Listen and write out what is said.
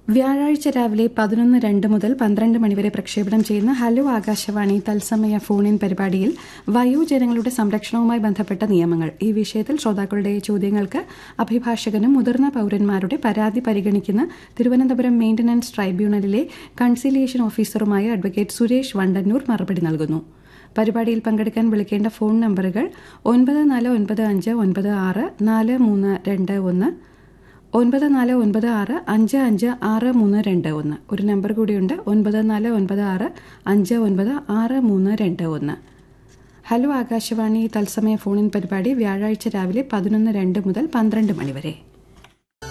വ്യാഴാഴ്ച രാവിലെ പതിനൊന്ന് രണ്ട് മുതൽ പന്ത്രണ്ട് മണിവരെ പ്രക്ഷേപണം ചെയ്യുന്ന ഹലോ ആകാശവാണി തത്സമയ ഫോൺ ഇൻ പരിപാടിയിൽ വയോജനങ്ങളുടെ സംരക്ഷണവുമായി ബന്ധപ്പെട്ട നിയമങ്ങൾ ഈ വിഷയത്തിൽ ശ്രോതാക്കളുടെ ചോദ്യങ്ങൾക്ക് അഭിഭാഷകനും മുതിർന്ന പൌരന്മാരുടെ പരാതി പരിഗണിക്കുന്ന തിരുവനന്തപുരം മെയിന്റനൻസ് ട്രൈബ്യൂണലിലെ കൺസിലിയേഷൻ ഓഫീസറുമായ അഡ്വക്കേറ്റ് സുരേഷ് വണ്ടന്നൂർ മറുപടി നൽകുന്നു പരിപാടിയിൽ പങ്കെടുക്കാൻ വിളിക്കേണ്ട ഫോൺ നമ്പറുകൾ ഒൻപത് നാല് ഒൻപത് അഞ്ച് ഒൻപത് ആറ് നാല് മൂന്ന് രണ്ട് ഒന്ന് ഒൻപത് നാല് ഒൻപത് ആറ് അഞ്ച് അഞ്ച് ആറ് മൂന്ന് രണ്ട് ഒന്ന് ഒരു നമ്പർ കൂടിയുണ്ട് ഒൻപത് നാല് ഒൻപത് ആറ് അഞ്ച് ഒൻപത് ആറ് മൂന്ന് രണ്ട് ഒന്ന് ഹലോ ആകാശവാണി തത്സമയ ഫോണിൻ പരിപാടി വ്യാഴാഴ്ച രാവിലെ പതിനൊന്ന് രണ്ട് മുതൽ പന്ത്രണ്ട് മണി വരെ